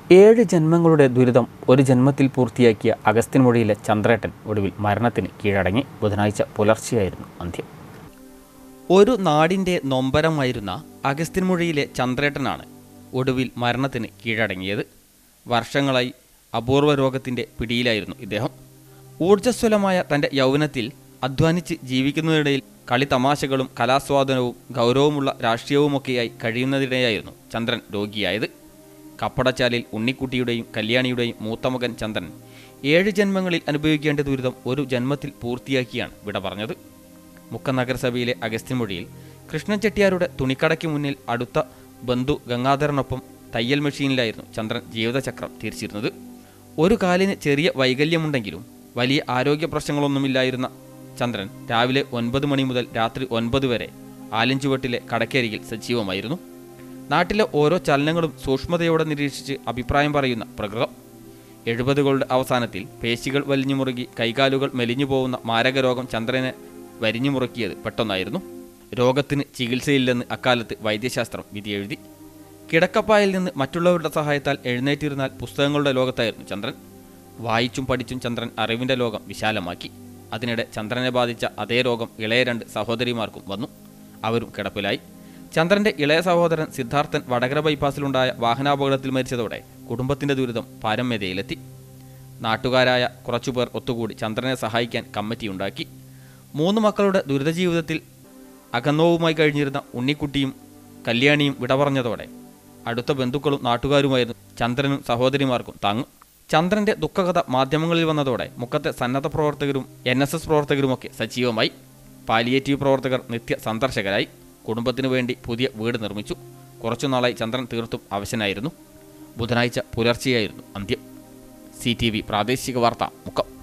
ഏഴ് ജന്മങ്ങളുടെ ദുരിതം ഒരു ജന്മത്തിൽ പൂർത്തിയാക്കിയ അഗസ്ത്യൻമൊഴിയിലെ ചന്ദ്രേട്ടൻ ഒടുവിൽ മരണത്തിന് കീഴടങ്ങി ബുധനാഴ്ച പുലർച്ചെയായിരുന്നു അന്ത്യം ഒരു നാടിൻ്റെ നൊമ്പരമായിരുന്ന അഗസ്ത്യൻമൊഴിയിലെ ചന്ദ്രേട്ടനാണ് ഒടുവിൽ മരണത്തിന് കീഴടങ്ങിയത് വർഷങ്ങളായി അപൂർവ രോഗത്തിൻ്റെ പിടിയിലായിരുന്നു ഇദ്ദേഹം ഊർജ്ജസ്വലമായ തൻ്റെ യൗവനത്തിൽ അധ്വാനിച്ച് ജീവിക്കുന്നതിനിടയിൽ കളി തമാശകളും കലാസ്വാദനവും ഗൗരവമുള്ള രാഷ്ട്രീയവുമൊക്കെയായി കഴിയുന്നതിനിടെയായിരുന്നു ചന്ദ്രൻ രോഗിയായത് കപ്പടച്ചാലിൽ ഉണ്ണിക്കുട്ടിയുടെയും കല്യാണിയുടെയും മൂത്തമകൻ ചന്ദ്രൻ ഏഴ് ജന്മങ്ങളിൽ അനുഭവിക്കേണ്ട ദുരിതം ഒരു ജന്മത്തിൽ പൂർത്തിയാക്കിയാണ് വിട പറഞ്ഞത് മുക്ക നഗരസഭയിലെ അഗസ്ത്യൻമൊഴിയിൽ കൃഷ്ണൻ ചെട്ടിയാരുടെ തുണിക്കടയ്ക്ക് മുന്നിൽ അടുത്ത ബന്ധു ഗംഗാധരനൊപ്പം തയ്യൽ മെഷീനിലായിരുന്നു ചന്ദ്രൻ ജീവിതചക്രം തിരിച്ചിരുന്നത് ഒരു കാലിന് ചെറിയ വൈകല്യമുണ്ടെങ്കിലും വലിയ ആരോഗ്യ പ്രശ്നങ്ങളൊന്നുമില്ലായിരുന്ന ചന്ദ്രൻ രാവിലെ ഒൻപത് മണി മുതൽ രാത്രി ഒൻപത് വരെ ആലഞ്ചുവട്ടിലെ കടക്കരികിൽ സജീവമായിരുന്നു നാട്ടിലെ ഓരോ ചലനങ്ങളും സൂക്ഷ്മതയോടെ നിരീക്ഷിച്ച് അഭിപ്രായം പറയുന്ന പ്രകൃതം എഴുപതുകളുടെ അവസാനത്തിൽ പേശികൾ വലിഞ്ഞു മുറുകി കൈകാലുകൾ മെലിഞ്ഞു പോകുന്ന മാരകരോഗം ചന്ദ്രനെ വരിഞ്ഞു മുറുക്കിയത് പെട്ടെന്നായിരുന്നു രോഗത്തിന് ചികിത്സയില്ലെന്ന് അക്കാലത്ത് വൈദ്യശാസ്ത്രം വിധിയെഴുതി കിടക്കപ്പായിൽ നിന്ന് മറ്റുള്ളവരുടെ സഹായത്താൽ എഴുന്നേറ്റിരുന്നാൽ പുസ്തകങ്ങളുടെ ലോകത്തായിരുന്നു ചന്ദ്രൻ വായിച്ചും പഠിച്ചും ചന്ദ്രൻ അറിവിൻ്റെ ലോകം വിശാലമാക്കി അതിനിടെ ചന്ദ്രനെ ബാധിച്ച അതേ രോഗം ഇളയ രണ്ട് സഹോദരിമാർക്കും വന്നു അവരും കിടപ്പിലായി ചന്ദ്രന്റെ ഇളയ സഹോദരൻ സിദ്ധാർത്ഥൻ വടകര ബൈപ്പാസിലുണ്ടായ വാഹനാപകടത്തിൽ മരിച്ചതോടെ കുടുംബത്തിന്റെ ദുരിതം പാരമ്യതയിലെത്തി നാട്ടുകാരായ കുറച്ചുപേർ ഒത്തുകൂടി ചന്ദ്രനെ സഹായിക്കാൻ കമ്മിറ്റിയുണ്ടാക്കി മൂന്ന് മക്കളുടെ ദുരിത ജീവിതത്തിൽ അകന്നോവുമായി കഴിഞ്ഞിരുന്ന ഉണ്ണിക്കുട്ടിയും കല്യാണിയും വിട പറഞ്ഞതോടെ അടുത്ത ബന്ധുക്കളും നാട്ടുകാരുമായിരുന്നു ചന്ദ്രനും സഹോദരിമാർക്കും താങ്ങും ചന്ദ്രന്റെ ദുഃഖകഥ മാധ്യമങ്ങളിൽ വന്നതോടെ മുക്കത്തെ സന്നദ്ധ പ്രവർത്തകരും എൻ എസ് എസ് പ്രവർത്തകരുമൊക്കെ സജീവമായി പാലിയേറ്റീവ് പ്രവർത്തകർ നിത്യ സന്ദർശകരായി കുടുംബത്തിനു വേണ്ടി പുതിയ വീട് നിർമ്മിച്ചു കുറച്ചുനാളായി ചന്ദ്രൻ തീർത്തും അവശനായിരുന്നു ബുധനാഴ്ച പുലർച്ചെയായിരുന്നു അന്ത്യം സി ടി വി പ്രാദേശിക വാർത്ത മുക്കം